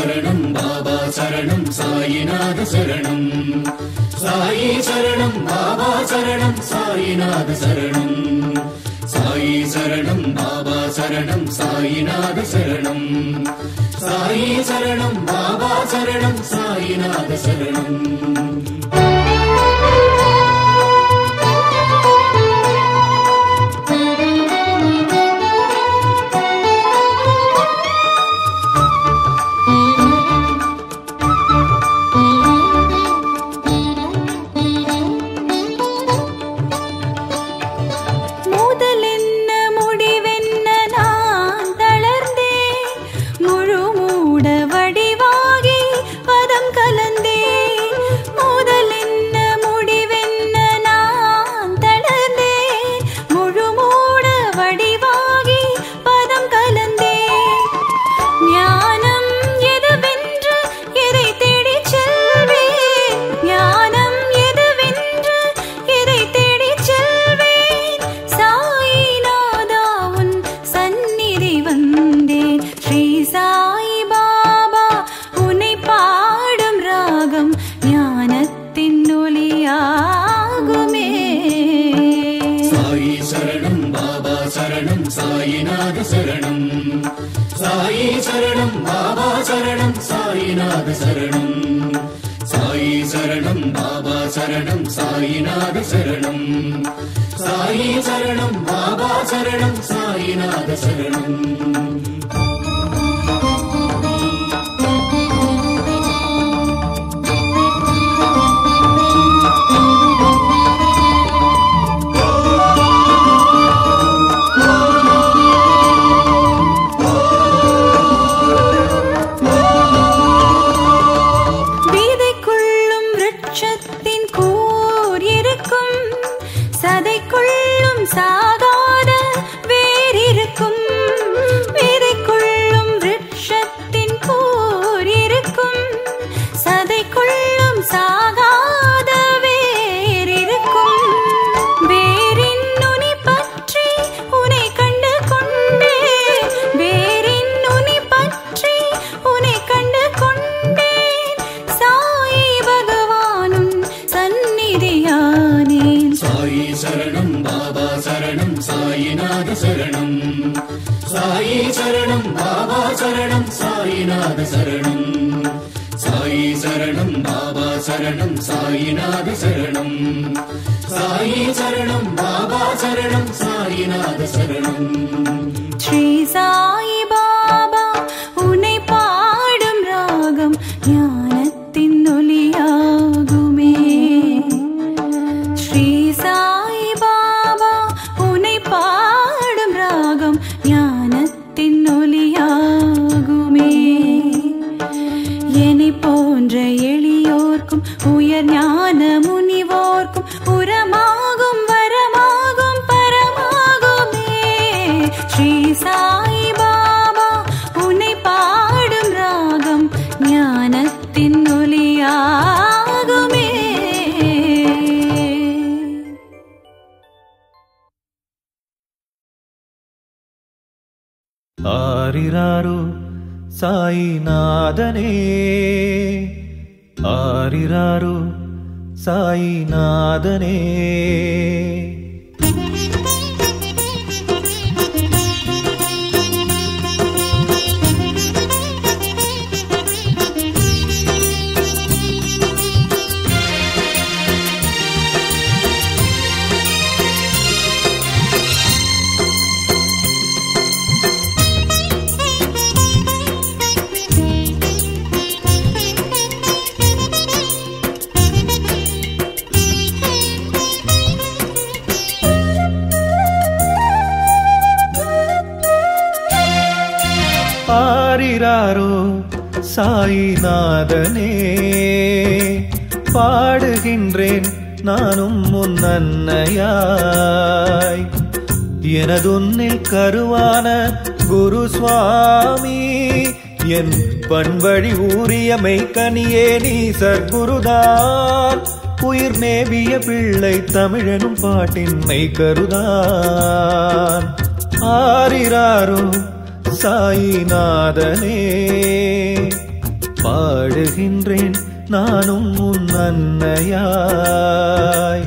சரணம் பாபா சரணம் சாயிநாத சரணம் சாயி சரணம் பாபா சரணம் சாயிநாத சரணம் சாயி சரணம் பாபா சரணம் சாயிநாத சரணம் சாயி சரணம் பாபா சரணம் சாயிநாத சரணம் முதலென்ன முடிவென்ன நான் தளர்ந்தேன் முழு மூட வடிவாகி பதம் கலந்தேன் முதலென்ன முடிவென்ன நான் தளர்ந்தேன் முழு மூட வடிவாகி பதம் கலந்தேன் ஞானம் எதுவென்று எதை தேடிச் செல்வேன் ஞானம் எதுவென்று எதை தேடிச் செல்வேன் சாயிநாதா உன் சந்நிதி வந்தேன் ஸ்ரீ சாய் பாபா உன்னை பாடும் ராகம் ஞானத்தின் ஒளியாகுமே சாயி சரணம் பாபா சரணம் சாயிநாத சரணம் சாயி சரணம் பாபா சரணம் சாயிநாத சரணம் சாயி சரணம் பாபா சரணம் சாயிநாத சரணம் சாயி சரணம் பாபா சரணம் சாயிநாத சரணம் வீதைக்குள்ளும் விருட்சத்தின் கூர் இருக்கும் சதைக்குள்ளும் சாகாத வேர் இருக்கும் வீதைக்குள்ளும் விருட்சத்தின் கூர் இருக்கும் சதைக்குள்ளும் சாகாத வேர் இருக்கும் வேரின் நுனி பற்றி உனை கண்டு கொண்டே வேரின் நுனி பற்றி உனை கண்டு கொண்டேன் சாயி பகவானும் சந்நிதியானேன் சாயி சரணம் பாபா சரணம் சாயிநாத சரணம் சாயி சரணம் பாபா சரணம் சாயிநாத சரணம் சாயி சரணம் பாபா சரணம் சாயிநாத சரணம் சாயி சரணம் பாபா சரணம் சாயிநாத சரணம் ஸ்ரீ சாய் பாபா உன்னை பாடும் ராகம் ஞானத்தின் ஒலியாகுமே ஸ்ரீ சாய் பாபா உன்னை பாடும் ராகம் ஞானத்தின் ஒலியாகுமே என்னை போன்ற எளியோர்க்கும் உயர் ஞான முனிவோர்க்கும் உரமாகும் வரமாகும் பரமாகுமே ஸ்ரீ சாய் பாபா உன்னை பாடும் ராகம் ஞானத்தின் ஒலியாகுமே ஆரிராரோ சாயிநாதனே ஆரிராரோ சாயிநாதனே ஆரிராரோ சாயிநாதனே பாடுகின்றேன் நானும் முன் அன்னையாய் எனதுன்னில் கருவான குரு சுவாமி என் பண்பழி ஊறிய மெய்க்கனியே நீ சர்க்குருதான் உயிர் மேவிய பிள்ளை தமிழனும் பாட்டின் மெய்க்கருதான் ஆரிராரோ சாயிநாதனே பாடுகின்றேன் நானும் உன் அன்னையாய்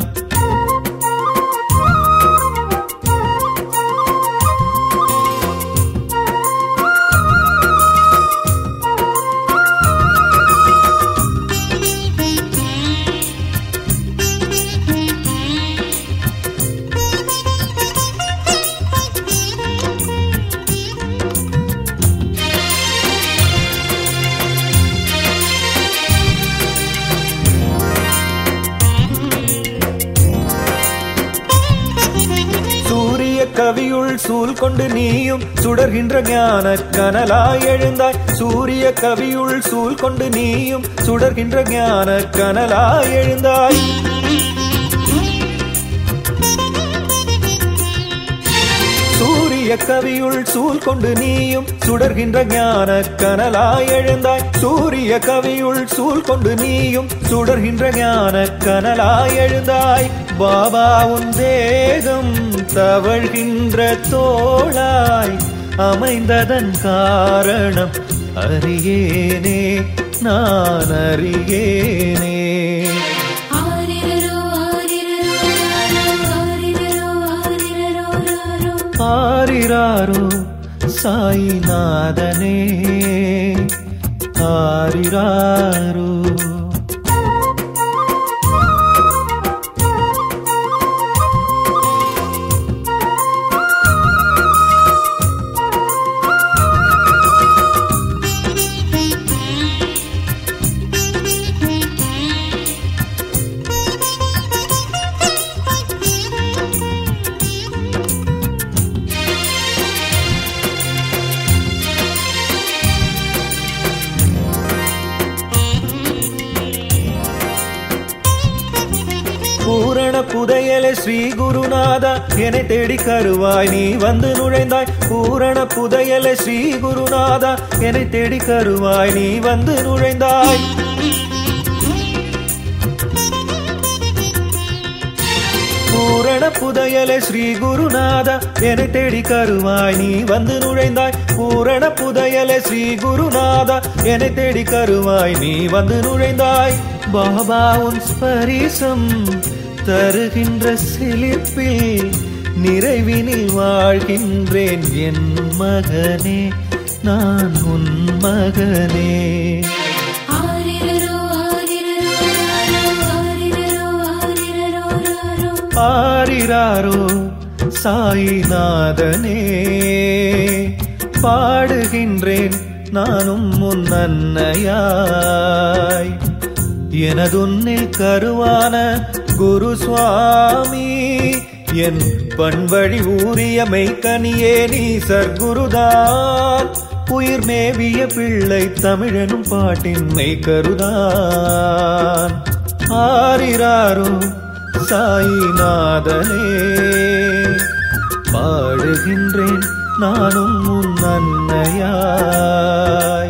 சூரிய கவியுள் சூழ் கொண்டு நீயும் சுடர்கின்ற ஞான கனலாய் எழுந்தாய் சூரிய கவியுள் சூழ் கொண்டு நீயும் சுடர்கின்ற ஞான கனலாய் எழுந்தாய் சூரிய கவியுள் சூழ் கொண்டு நீயும் சுடர்கின்ற ஞான கனலாய் எழுந்தாய் சூரிய கவியுள் சூழ் கொண்டு நீயும் சுடர்கின்ற ஞான கனலாய் எழுந்தாய் பாபா உன் தேகம் தவழ்கின்ற தோளாய் அமைந்ததன் காரணம் அறியேனே நான் அறியேனே ஆரிரரோ ஆரிரரோ ஆரிரரோ ஆரிரரோ ஆரிராரோ சாயிநாதனே ஆரிராரோ பூரண புதையலே ஸ்ரீ குருநாதா என்னை தேடி கருவாய் நீ வந்து நுழைந்தாய் பூரண புதையலே ஸ்ரீ குருநாதா என்னை தேடி கருவாய் நீ வந்து நுழைந்தாய் பூரண புதையலே ஸ்ரீ குருநாதா என்னை தேடி கருவாய் நீ வந்து நுழைந்தாய் பூரண புதையலே ஸ்ரீ குருநாதா என்னை தேடி கருவாய் நீ வந்து நுழைந்தாய் பாபா உன் ஸ்பரிசம் தருகின்ற சிலிப்பில் நிறைவினில் வாழ்கின்றேன் என் மகனே நான் உன் மகனே ஆரிரரோ ஆரிரரோ ஆரிரரோ ஆரிரரோ ஆரிராரோ சாயிநாதனே பாடுகின்றேன் நானும் முன் அன்னையாய் எனதுன்னில் கருவான குரு சுவாமி என் பண்பழி ஊரியமை கனியே நீ சர்க்குருதான் உயிர் மேவிய பிள்ளை தமிழனும் பாட்டின் மெய் கருதான் ஆரிராரோ சாயிநாதனே பாடுகின்றேன் நானும் உன் அன்னையாய்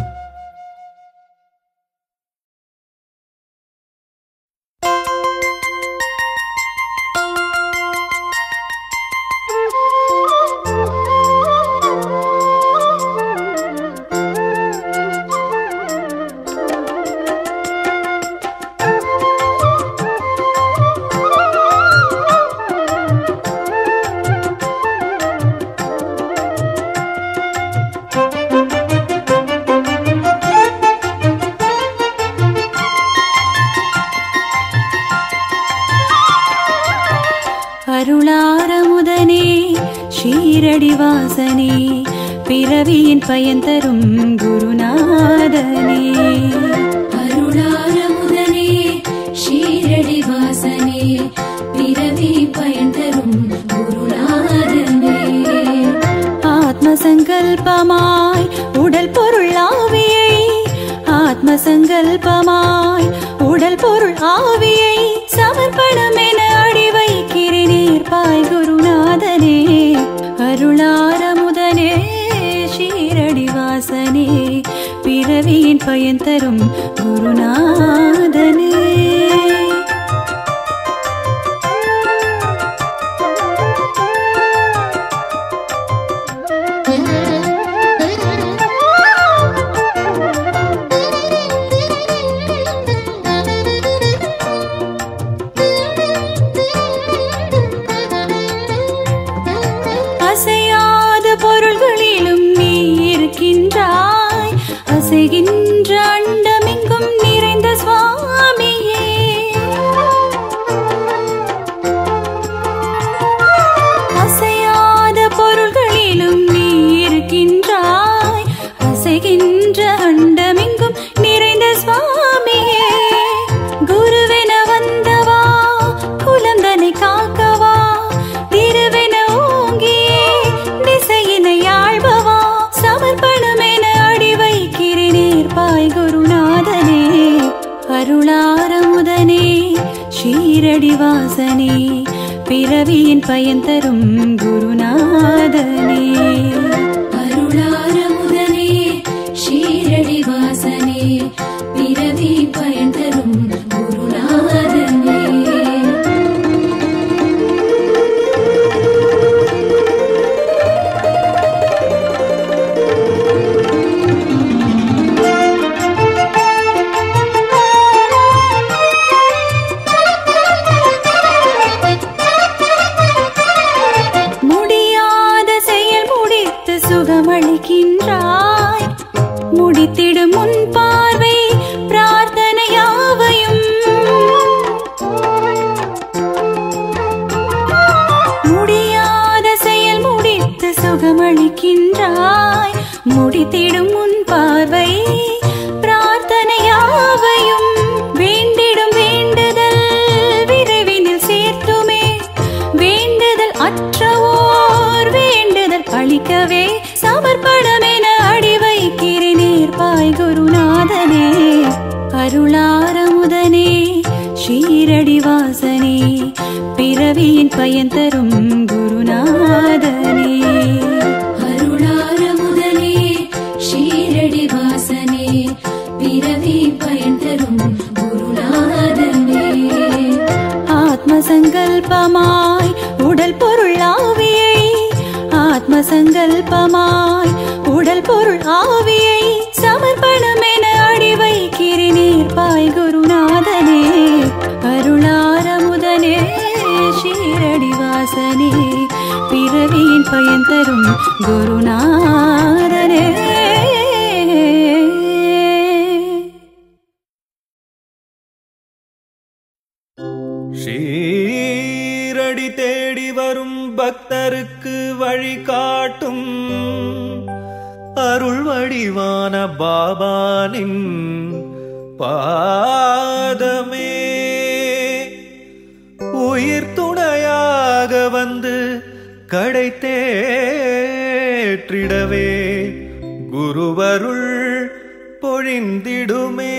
அருளாரமுதனே ஷீரடிவாசனே பிறவியின் பயன் தரும் குருநாதனே அருளாரமுதனே ஷீரடிவாசனே பிறவி பயன் தரும் குருநாதனே ஆத்ம சங்கல்பமாய் உடல் பொருள் ஆவியை ஆத்ம சங்கல்பமாய் உடல் பொருள் ஆவியை சமர்ப்பணம் என அடி வைக்கிறேன் பாய் குருநாதனே அருளாரமுதனே ஷீரடிவாசனே பிறவியின் பயன் தரும் குருநாதனே Thank you. அசைகின்ற அண்டமெங்கும் நிறைந்த சுவாமியே அசையாத பொருள்களிலும் நீ இருக்கின்றாய் அசைகின்ற அண்டமெங்கும் நிறைந்த சுவாமியே குருவென வந்தவா குலந்தனை காக்கவா திருவென ஓங்கியே திசையினை ஆழ்பவா சமர்ப்பணமென அடி வைக்கிறேன் ஏற்பாய் குருநாதனே அருளாரமுதனே ஷீரடி வாசனே பிறவியின் பயன் தரும் குருநாதனே அருளாரமுதனே ஷீரடி வாசனே பிறவி பயன் தரும் குருநாதனே முடியாத செயல் முடித்து சுகமளிக்கின்றாய் முடித்திடும் முன் பார்வை பிரார்த்தனையாவையும் முடியாத செயல் முடித்து சுகமளிக்கின்றாய் முடித்திடும் முன் பார்வை பிரார்த்தனையாவையும் வேண்டிடும் வேண்டுதல் விரைவினில் சேர்த்துமே வேண்டுதல் அற்றவோர் வேண்டுதல் அளிக்கவே சமர்ப்பணமென அடி வைக்கிறேன் நேர்பாய் குருநாதனே அருளாரமுதனே ஷீரடி வாசனே பிறவியின் பயன் தரும் குருநாதனே அருளாரமுதனே ஷீரடி வாசனே பிறவி பயன் தரும் குருநாதனே ஆத்ம சங்கல்பமாய் உடல் பொருள் ஆவியை ஆத்ம சங்கல்பமாய் உடல் பொருள் ஆவியை சமர்ப்பணம் என அடி வைக்கிறேன் நேர்பாய் குருநாதனே அருளாரமுதனே ஷீரடி வாசனே பிறவியின் பயன் தரும் குருநாதனே ஷீரடி தேடி வரும் பக்தருக்கு வழிகாட்டும் அருள் வடிவான பாபானின் பாதமே உயிர் துணையாக வந்து கடை தேற்றிடவே குருவருள் பொழிந்திடுமே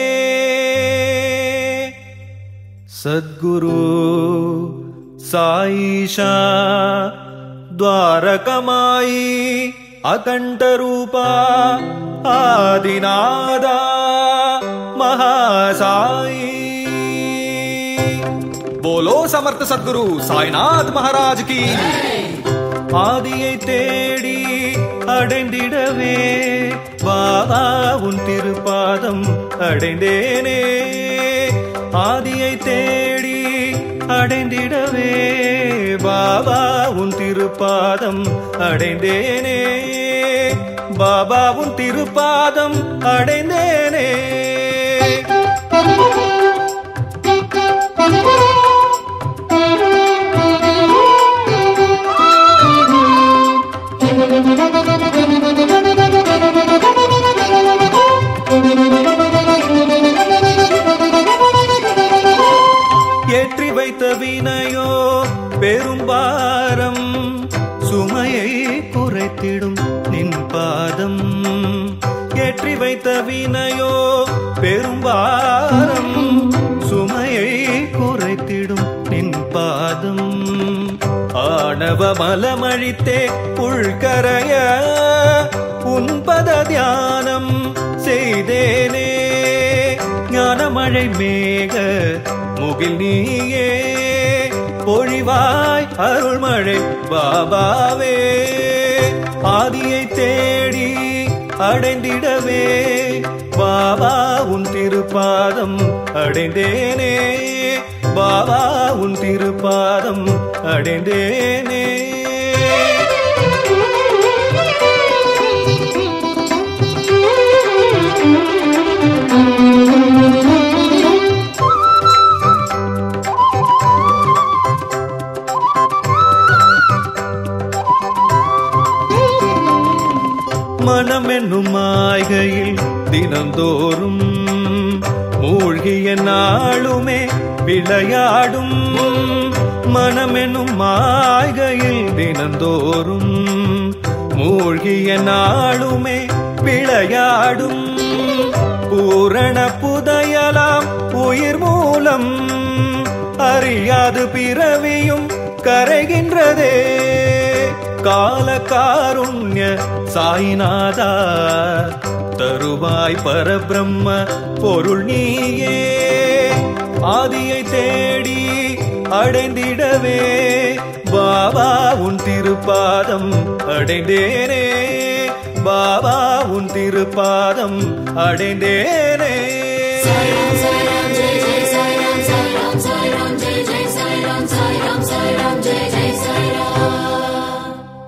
சத்குரு சாயிஷா द्वारकमायी अकण्ठरूपा आदिनादा महासाई बोलो समर्थ सद्गुरु साईनाथ महाराज की ஆதியை தேடி அடைந்திடவே பாபா உன் திருப்பாதம் அடைந்தேனே ஆதியை தேடி அடைந்திடவே பாபா உன் திருப்பாதம் அடைந்தேனே பாபா உன் திருப்பாதம் அடைந்தேனே ஏற்றி வைத்த வினையோ பெரும்பாரம் சுமையை குறைத்திடும் நின் பாதம் ஏற்றி வைத்த வினையோ பெரும்பாரம் சுமையை குறைத்திடும் நின் பாதம் ஆணவ மலமழித்தே உள்கரைய உன்பத தியானம் செய்தேனே ஞானமழை மேக முகில் நீயே பொழிவாய் அருள்மழை பாபாவே ஆதியை தேடி அடைந்திடவே பாபா உன் திருப்பாதம் அடைந்தேனே பாபா உன் திருப்பாதம் அடைந்தேனே தினந்தோறும் மூழ்கிய நாளுமே விளையாடும் மனமெனும் மாய்கையில் தினந்தோறும் மூழ்கிய நாளுமே விளையாடும் பூரண புதையலாம் உயிர் மூலம் அறியாது பிறவியும் கரைகின்றதே கால காருண்ய சாய்நாதா தருவாய் பரபிரம்ம பொருள் நீயே ஆதியை தேடி அடைந்திடவே பாபா உன் திருப்பாதம் அடைந்தேனே பாபா உன் திருப்பாதம் அடைந்தேனே Sairam, Sairam, Jai Jai Sairam, Sairam, Sairam, Jai Jai Sairam, Sairam, Sairam, Jai Jai Sairam.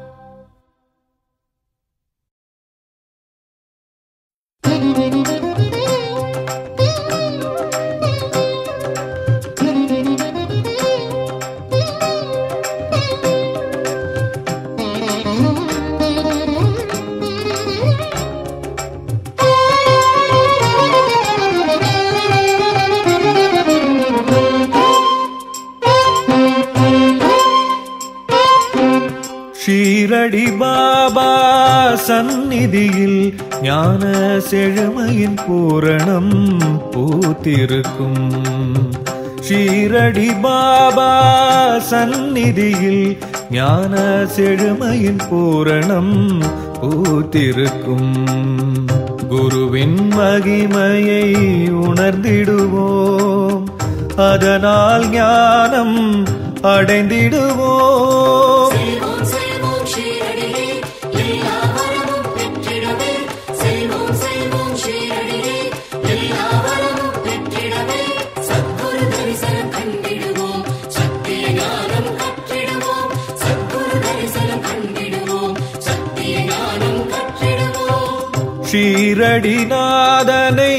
Shirdi Baba சந்நிதியில் ஞான செழுமையின் பூரணம் பூத்திருக்கும் ஷீரடி பாபா சந்நிதியில் ஞான செழுமையின் பூரணம் பூத்திருக்கும் குருவின் மகிமையை உணர்ந்திடுவோம் அதனால் ஞானம் அடைந்திடுவோம் செல்வோம் செல்வோம் ஷீரடியே எல்லா வரமும் பெற்றிடவே செல்வோம் செல்வோம் ஷீரடியே எல்லா வரமும் பெற்றிடவே சத்குரு தரிசனம் கண்டிடுவோம் சத்திய ஞானம் கற்றிடுவோம் சத்குரு தரிசனம் கண்டிடுவோம் சத்திய ஞானம் கற்றிடுவோம் ஷீரடிநாதனை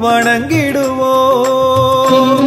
வணங்கிடுவோம்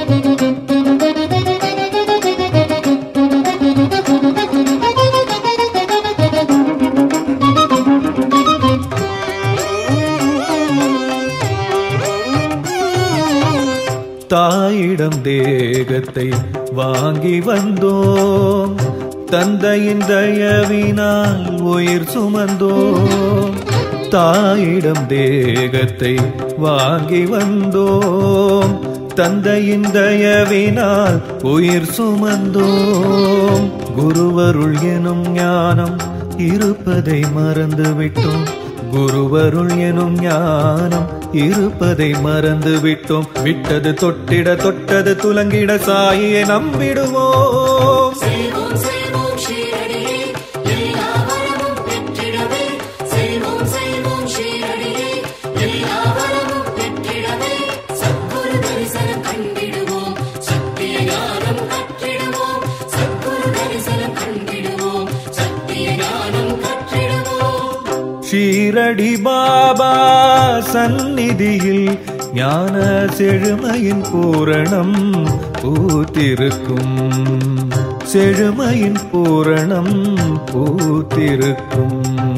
தாயிடம் தேகத்தை வாங்கி வந்தோம் தந்தையின் தயவினால் உயிர் சுமந்தோம் தாயிடம் தேகத்தை வாங்கி வந்தோம் தந்தையின் தயவினால் உயிர் சுமந்தோம் குருவருள் எனும் ஞானம் இருப்பதை மறந்துவிட்டோம் குருவருள் எனும் ஞானம் இருப்பதை மறந்து விட்டோம் விட்டது தொட்டிட தொட்டது துலங்கிட சாயியை நம்பிடுவோம் செல்வோம் செல்வோம் ஷீரடியே எல்லா வரமும் பெற்றிடவே செல்வோம் செல்வோம் ஷீரடியே எல்லா வரமும் பெற்றிடவே சத்குரு தரிசனம் கண்டிடுவோம் சத்திய ஞானம் கற்றிடுவோம் சத்குரு தரிசனம் கண்டிடுவோம் சத்திய ஞானம் கற்றிடுவோம் ஷீரடி பாபா சந்நிதியில் ஞான செழுமையின் பூரணம் பூத்திருக்கும் செழுமையின் பூரணம் பூத்திருக்கும்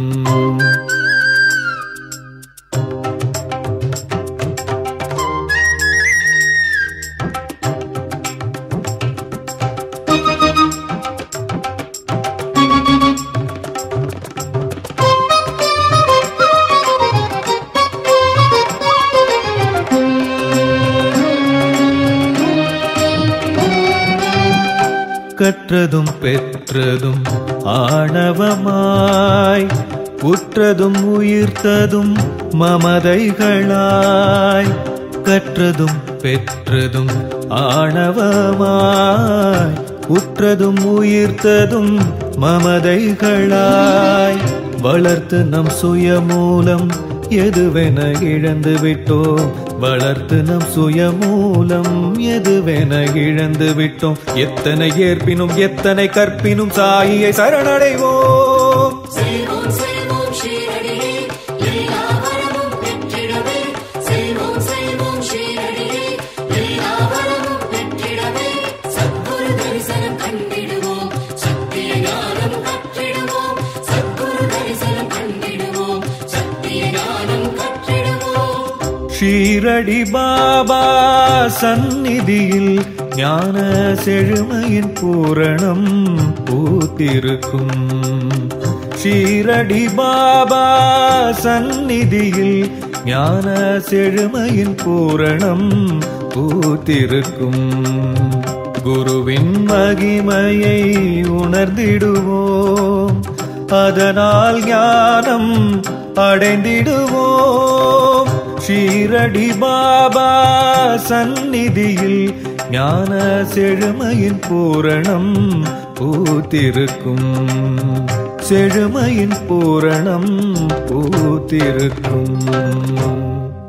கற்றதும் பெற்றதும் ஆணவமாய் உற்றதும் உயிர்த்ததும் மமதைகளாய் கற்றதும் பெற்றதும் ஆணவமாய் உற்றதும் உயிர்த்ததும் மமதைகளாய் வளர்த்து நம் சுயமூலம் எதுவென இழந்து விட்டோம் வளர்த்து நம் சுயமூலம் எதுவென இழந்து விட்டோம் எத்தனை ஏற்பினும் எத்தனை கற்பினும் சாயியை சரணடைவோம் செல்வோம் செல்வோம் ஷீரடியே எல்லா வரமும் பெற்றிடவே செல்வோம் செல்வோம் ஷீரடியே எல்லா வரமும் பெற்றிடவே சத்குரு தரிசனம் கண்டிடுவோம் சத்திய ஞானம் கற்றிடுவோம் சத்குரு தரிசனம் கண்டிடுவோம் சத்திய ஞானம் கற்றிடுவோம் ஷீரடி பாபா சந்நிதியில் ஞான செழுமையின் பூரணம் பூத்திருக்கும் ஷீரடி பாபா சந்நிதியில் ஞான செழுமையின் பூரணம் பூத்திருக்கும் குருவின் மகிமையை உணர்ந்திடுவோம் அதனால் ஞானம் அடைந்திடுவோம் ஷீரடி பாபா சந்நிதியில் ஞான செழுமையின் பூரணம் பூத்திருக்கும் செழுமையின் பூரணம் பூத்திருக்கும்